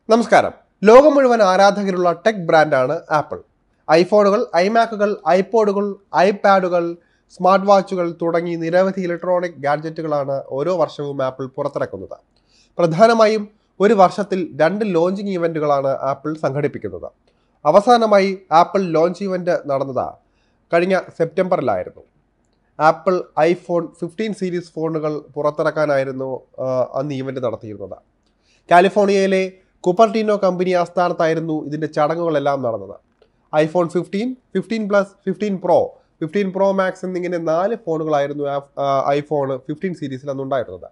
നമസ്കാരം ലോകം മുഴുവൻ ആരാധകരുള്ള ടെക് ബ്രാൻഡാണ് ആപ്പിൾ ഐഫോണുകൾ ഐമാക്കുകൾ ഐപോഡുകൾ ഐപാഡുകൾ സ്മാർട്ട് വാച്ചുകൾ തുടങ്ങി നിരവധി ഇലക്ട്രോണിക് ഗാഡ്ജറ്റുകളാണ് ഓരോ വർഷവും ആപ്പിൾ പുറത്തിറക്കുന്നത് പ്രധാനമായും ഒരു വർഷത്തിൽ രണ്ട് ലോഞ്ചിങ് ഇവന്റുകളാണ് ആപ്പിൾ സംഘടിപ്പിക്കുന്നത് അവസാനമായി ആപ്പിൾ ലോഞ്ച് ഇവന്റ് നടന്നത് കഴിഞ്ഞ സെപ്റ്റംബറിലായിരുന്നു ആപ്പിൾ ഐഫോൺ ഫിഫ്റ്റീൻ സീരീസ് ഫോണുകൾ പുറത്തിറക്കാനായിരുന്നു ആ, അന്ന് ഈവന്റ് നടത്തിയിരുന്നത് കാലിഫോർണിയയിലെ കുപ്പർട്ടീനോ കമ്പനി ആസ്ഥാനത്തായിരുന്നു ഇതിൻ്റെ ചടങ്ങുകളെല്ലാം നടന്നത് iPhone fifteen fifteen plus fifteen pro fifteen pro max എന്നിങ്ങനെ നാല് ഫോണുകളായിരുന്നു ആ- ആ, ഐഫോൺ ഫിഫ്റ്റീൻ സീരീസിൽ അന്നുണ്ടായിരുന്നത്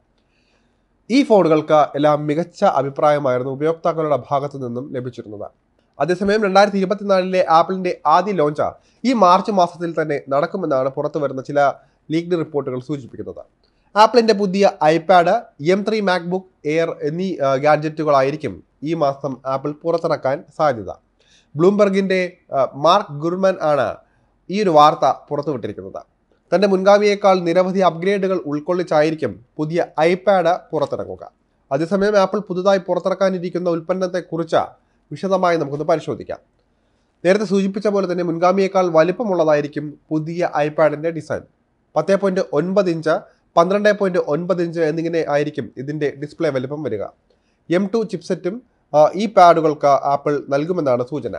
ഈ ഫോണുകൾക്ക് എല്ലാം മികച്ച അഭിപ്രായമായിരുന്നു ഉപയോക്താക്കളുടെ ഭാഗത്തു നിന്നും ലഭിച്ചിരുന്നത് അതേസമയം രണ്ടായിരത്തി ഇരുപത്തിനാലിലെ ആപ്പിളിന്റെ ആദ്യ ലോഞ്ച് ഈ മാർച്ച് മാസത്തിൽ തന്നെ നടക്കുമെന്നാണ് പുറത്തു വരുന്ന ചില ലീഗ്ഡ് റിപ്പോർട്ടുകൾ സൂചിപ്പിക്കുന്നത് ആപ്പിളിന്റെ പുതിയ iPad M three MacBook Air എന്നീ ആ, ഗാഡ്ജറ്റുകളായിരിക്കും ഈ മാസം ആപ്പിൾ പുറത്തിറക്കാൻ സാധ്യത ബ്ലൂംബർഗിന്റെ ആ, മാർക്ക് ഗുർമൻ ആണ് ഈ ഒരു വാർത്ത പുറത്തുവിട്ടിരിക്കുന്നത് തന്റെ മുൻഗാമിയേക്കാൾ നിരവധി അപ്ഗ്രേഡുകൾ ഉൾക്കൊള്ളിച്ചായിരിക്കും പുതിയ ഐപാഡ് പുറത്തിറങ്ങുക അതേസമയം ആപ്പിൾ പുതുതായി പുറത്തിറക്കാനിരിക്കുന്ന ഉൽപ്പന്നത്തെക്കുറിച്ച് വിശദമായി നമുക്കൊന്ന് പരിശോധിക്കാം നേരത്തെ സൂചിപ്പിച്ച പോലെ തന്നെ മുൻഗാമിയേക്കാൾ വലിപ്പമുള്ളതായിരിക്കും പുതിയ ഐപാഡിന്റെ ഡിസൈൻ പത്ത് പോയിന്റ് ഒൻപത് ഇഞ്ച് പന്ത്രണ്ട് പോയിന്റ് ഒൻപത് ഇഞ്ച് എന്നിങ്ങനെ ആയിരിക്കും ഇതിന്റെ ഡിസ്പ്ലേ വലിപ്പം വരിക എം ടു ചിപ്സെറ്റും ആ, ഈ പാഡുകൾക്ക് ആപ്പിൾ നൽകുമെന്നാണ് സൂചന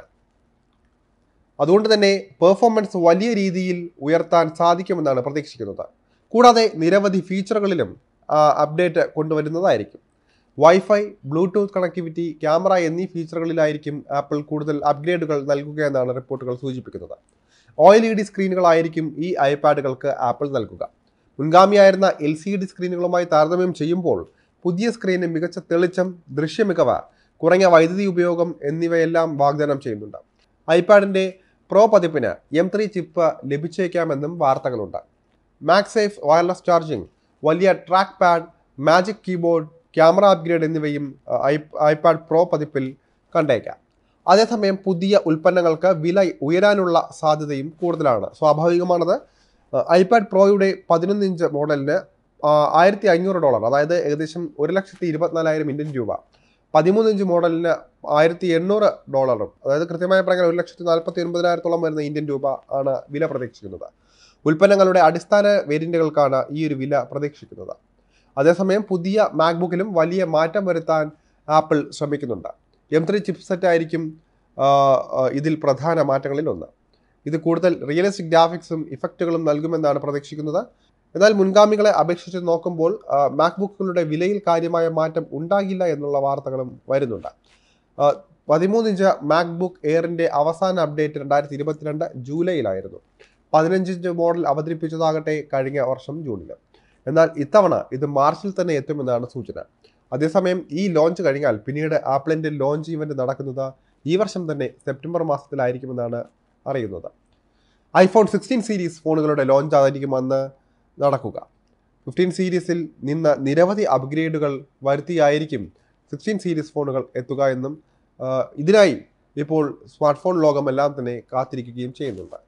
അതുകൊണ്ട് തന്നെ പെർഫോമൻസ് വലിയ രീതിയിൽ ഉയർത്താൻ സാധിക്കുമെന്നാണ് പ്രതീക്ഷിക്കുന്നത് കൂടാതെ നിരവധി ഫീച്ചറുകളിലും അപ്ഡേറ്റ് കൊണ്ടുവരുന്നതായിരിക്കും വൈഫൈ ബ്ലൂടൂത്ത് കണക്ടിവിറ്റി ക്യാമറ എന്നീ ഫീച്ചറുകളിലായിരിക്കും ആപ്പിൾ കൂടുതൽ അപ്ഗ്രേഡുകൾ നൽകുകയെന്നാണ് റിപ്പോർട്ടുകൾ സൂചിപ്പിക്കുന്നത് ഓയിൽ ഇ ഡി സ്ക്രീനുകളായിരിക്കും ഈ ഐപാഡുകൾക്ക് ആപ്പിൾ നൽകുക മുൻഗാമിയായിരുന്ന എൽ സി ഡി സ്ക്രീനുകളുമായി താരതമ്യം ചെയ്യുമ്പോൾ പുതിയ സ്ക്രീന് മികച്ച തെളിച്ചം ദൃശ്യമികവ് കുറഞ്ഞ വൈദ്യുതി ഉപയോഗം എന്നിവയെല്ലാം വാഗ്ദാനം ചെയ്യുന്നുണ്ട് ഐപാഡിന്റെ പ്രോ പതിപ്പിന് എം ത്രീ ചിപ്പ് ലഭിച്ചേക്കാമെന്നും വാർത്തകളുണ്ട് മാക്സേഫ് വയർലെസ് ചാർജിംഗ് വലിയ trackpad magic keyboard camera upgrade എന്നിവയും അഹ്, ഐ- ഐപാഡ് പ്രോ പതിപ്പിൽ കണ്ടേക്കാം അതേസമയം പുതിയ ഉൽപ്പന്നങ്ങൾക്ക് വില ഉയരാനുള്ള സാധ്യതയും കൂടുതലാണ് സ്വാഭാവികമാണത് അഹ്, ഐപാഡ് പ്രോയുടെ പതിനൊന്ന് ഇഞ്ച് മോഡലിന് ആയിരത്തി അഞ്ഞൂറ് ഡോളർ അതായത് ഏകദേശം ഒരു ലക്ഷത്തി ഇരുപത്തിനാലായിരം ഇന്ത്യൻ രൂപ പതിമൂന്ന് ഇഞ്ച് മോഡലിന് ആയിരത്തി എണ്ണൂറ് ഡോളറും അതായത് കൃത്യമായ പ്രകാരം ഒരു ലക്ഷത്തി നാൽപ്പത്തി ഒൻപതിനായിരത്തോളം വരുന്ന ഇന്ത്യൻ രൂപ ആണ് വില പ്രതീക്ഷിക്കുന്നത് ഉൽപ്പന്നങ്ങളുടെ അടിസ്ഥാന വേരിയന്റുകൾക്കാണ് ഈ ഒരു വില പ്രതീക്ഷിക്കുന്നത് അതേസമയം പുതിയ മാക്ബുക്കിലും വലിയ മാറ്റം വരുത്താൻ ആപ്പിൾ ശ്രമിക്കുന്നുണ്ട് എം ത്രീ ചിപ്സെറ്റ് ആയിരിക്കും ആ, ആ, ഇതിൽ പ്രധാന മാറ്റങ്ങളിൽ ഒന്ന് ഇത് കൂടുതൽ റിയലിസ്റ്റിക് ഗ്രാഫിക്സും ഇഫക്റ്റുകളും നൽകുമെന്നാണ് പ്രതീക്ഷിക്കുന്നത് എന്നാൽ മുൻഗാമികളെ അപേക്ഷിച്ച് നോക്കുമ്പോൾ ആ, മാക്ബുക്കുകളുടെ വിലയിൽ കാര്യമായ മാറ്റം ഉണ്ടാകില്ല എന്നുള്ള വാർത്തകളും വരുന്നുണ്ട് ആ, പതിമൂന്ന് ഇഞ്ച് മാക്ബുക്ക് എയറിന്റെ അവസാന അപ്ഡേറ്റ് രണ്ടായിരത്തി ഇരുപത്തിരണ്ട് ജൂലൈയിലായിരുന്നു പതിനഞ്ച് ഇഞ്ച് മോഡൽ അവതരിപ്പിച്ചതാകട്ടെ കഴിഞ്ഞ വർഷം ജൂണിൽ എന്നാൽ ഇത്തവണ ഇത് മാർച്ചിൽ തന്നെ എത്തുമെന്നാണ് സൂചന അതേസമയം ഈ ലോഞ്ച് കഴിഞ്ഞാൽ പിന്നീട് ആപ്പിളിന്റെ ലോഞ്ച് ഇവന്റ് നടക്കുന്നത് ഈ വർഷം തന്നെ സെപ്റ്റംബർ മാസത്തിലായിരിക്കുമെന്നാണ് അറിയുന്നത് ഐഫോൺ സിക്സ്റ്റീൻ സീരീസ് ഫോണുകളുടെ ലോഞ്ച് ആയിരിക്കും അന്ന് നടക്കുക ഫിഫ്റ്റീൻ സീരീസിൽ നിന്ന് നിരവധി അപ്ഗ്രേഡുകൾ വരുത്തിയായിരിക്കും സിക്സ്റ്റീൻ സീരീസ് ഫോണുകൾ എത്തുക എന്നും ആ, ഇതിനായി ഇപ്പോൾ സ്മാർട്ട് ഫോൺ ലോകമെല്ലാം തന്നെ കാത്തിരിക്കുകയും ചെയ്യുന്നുണ്ട്